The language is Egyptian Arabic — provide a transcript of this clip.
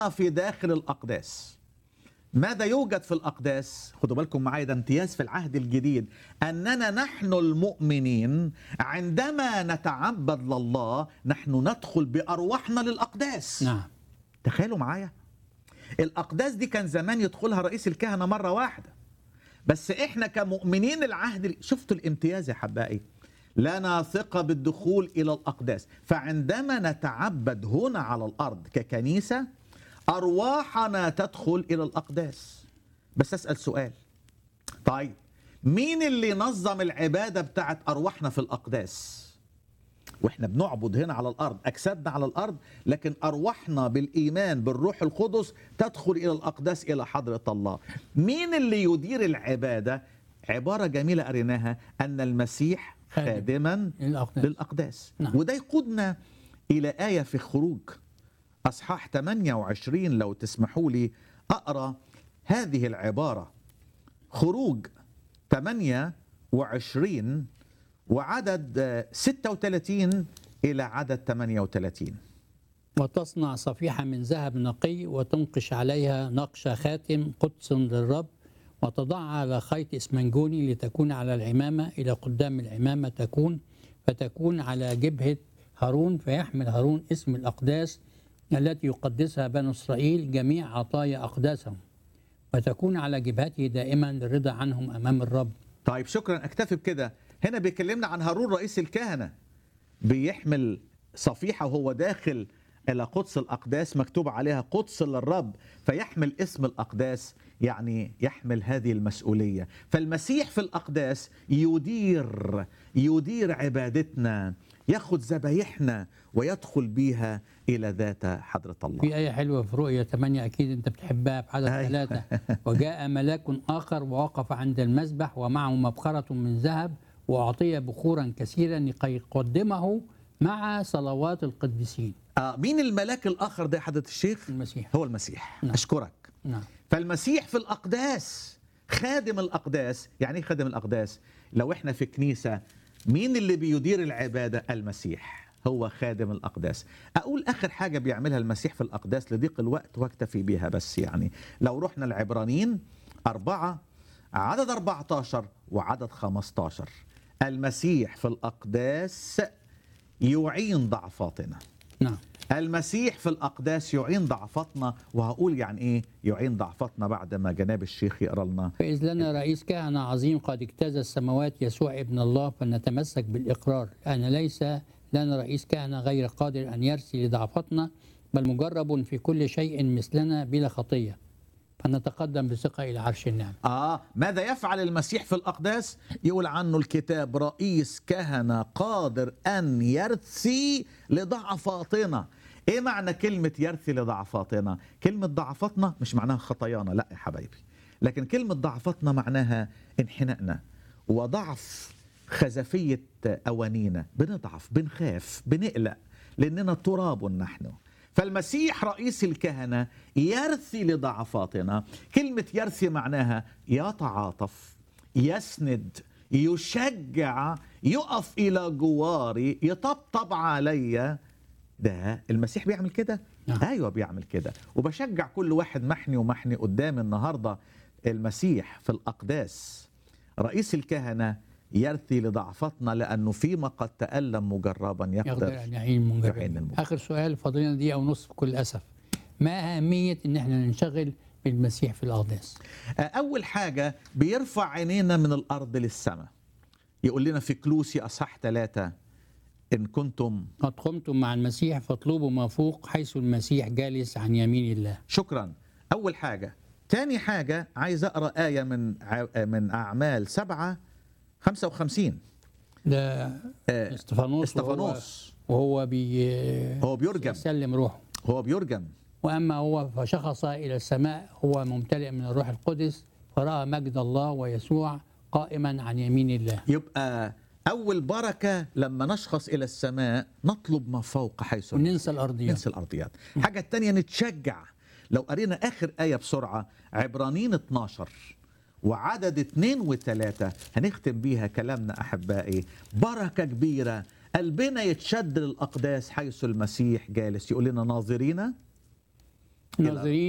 في داخل الأقداس ماذا يوجد في الأقداس خدوا بالكم معايا ده امتياز في العهد الجديد أننا نحن المؤمنين عندما نتعبد لله نحن ندخل بأرواحنا للأقداس نعم تخيلوا معايا الأقداس دي كان زمان يدخلها رئيس الكهنة مرة واحدة بس إحنا كمؤمنين العهد شفتوا الامتياز يا حبائي لنا ثقة بالدخول إلى الأقداس فعندما نتعبد هنا على الأرض ككنيسة أرواحنا تدخل إلى الأقداس بس أسأل سؤال طيب مين اللي نظم العبادة بتاعت أرواحنا في الأقداس واحنا بنعبد هنا على الارض اجسادنا على الارض لكن ارواحنا بالايمان بالروح القدس تدخل الى الاقداس الى حضره الله مين اللي يدير العباده عباره جميله قريناها ان المسيح خادم. خادما للأقداس للاقداس نعم. وده يقودنا الى ايه في خروج اصحاح 28 لو تسمحوا لي اقرا هذه العباره خروج 28 وعدد آه، 36 الى عدد 38 وتصنع صفيحة من ذهب نقي وتنقش عليها نقش خاتم قدس للرب وتضعها على خيط اسمنجوني لتكون على العمامة إلى قدام العمامة تكون فتكون على جبهة هارون فيحمل هارون اسم الأقداس التي يقدسها بنو إسرائيل جميع عطايا أقداسهم وتكون على جبهته دائما للرضا عنهم أمام الرب طيب شكرا اكتفي بكده هنا بيكلمنا عن هارون رئيس الكهنه بيحمل صفيحه وهو داخل الى قدس الاقداس مكتوب عليها قدس للرب فيحمل اسم الاقداس يعني يحمل هذه المسؤوليه فالمسيح في الاقداس يدير يدير عبادتنا ياخذ ذبايحنا ويدخل بيها الى ذات حضره الله في آية حلوة في رؤية 8 أكيد أنت بتحبها في عدد أيوة. ثلاثة وجاء ملاك آخر ووقف عند المذبح ومعه مبخرة من ذهب وأعطي بخورا كثيرا لكي يقدمه مع صلوات القديسين آه مين الملاك الاخر ده يا حضره الشيخ المسيح هو المسيح نعم. اشكرك نعم فالمسيح في الأقداس خادم الأقداس يعني ايه خادم الأقداس لو احنا في كنيسة مين اللي بيدير العبادة المسيح هو خادم الأقداس أقول آخر حاجة بيعملها المسيح في الأقداس لضيق الوقت واكتفي بيها بس يعني لو رحنا العبرانيين أربعة عدد 14 وعدد 15 المسيح في الأقداس يعين ضعفاتنا نعم المسيح في الأقداس يعين ضعفاتنا وهقول يعني إيه يعين ضعفاتنا بعد ما جناب الشيخ يقرأ لنا فإذ لنا رئيس كهنة عظيم قد اجتاز السماوات يسوع ابن الله فلنتمسك بالإقرار لأن ليس لنا رئيس كهنة غير قادر أن يرسي لضعفتنا بل مجرب في كل شيء مثلنا بلا خطية فنتقدم بثقة إلى عرش النعمة آه ماذا يفعل المسيح في الأقداس يقول عنه الكتاب رئيس كهنة قادر أن يرثي لضعفاتنا إيه معنى كلمة يرثي لضعفاتنا كلمة ضعفاتنا مش معناها خطايانا لا يا حبايبي لكن كلمة ضعفاتنا معناها انحنائنا وضعف خزفية أوانينا بنضعف بنخاف بنقلق لأننا تراب نحن فالمسيح رئيس الكهنة يرثي لضعفاتنا كلمة يرثي معناها يتعاطف يسند يشجع يقف إلى جواري يطبطب عليا ده المسيح بيعمل كده نعم. ايوه بيعمل كده وبشجع كل واحد محني ومحني قدامي النهارده المسيح في الاقداس رئيس الكهنه يرثي لضعفتنا لانه فيما قد تالم مجربا يقدر يقدر أن يعين يعين المنجبين المنجبين. آخر سؤال فاضلنا دقيقة ونصف بكل أسف ما أهمية إن احنا ننشغل بالمسيح في الأقداس اول حاجه بيرفع عينينا من الارض للسماء يقول لنا في كلوسي اصح ثلاثة ان كنتم قد قمتم مع المسيح فاطلبوا ما فوق حيث المسيح جالس عن يمين الله شكرا اول حاجه تاني حاجه عايز اقرا ايه من ع- من اعمال سبعة 55 ده آه، استفانوس وهو, استفانوس وهو بي هو بيرجم يسلم روحه هو بيرجم واما هو فشخص الى السماء هو ممتلئ من الروح القدس فراى مجد الله ويسوع قائما عن يمين الله يبقى اول بركه لما نشخص الى السماء نطلب ما فوق حيث وننسى الارضيات ننسى الارضيات الحاجه الثانيه نتشجع لو قرينا اخر ايه بسرعه عبرانيين 12 وعدد اثنين وثلاثة هنختم بيها كلامنا أحبائي بركة كبيرة قلبنا يتشد للأقداس حيث المسيح جالس يقول لنا ناظرين إلى- ناظرين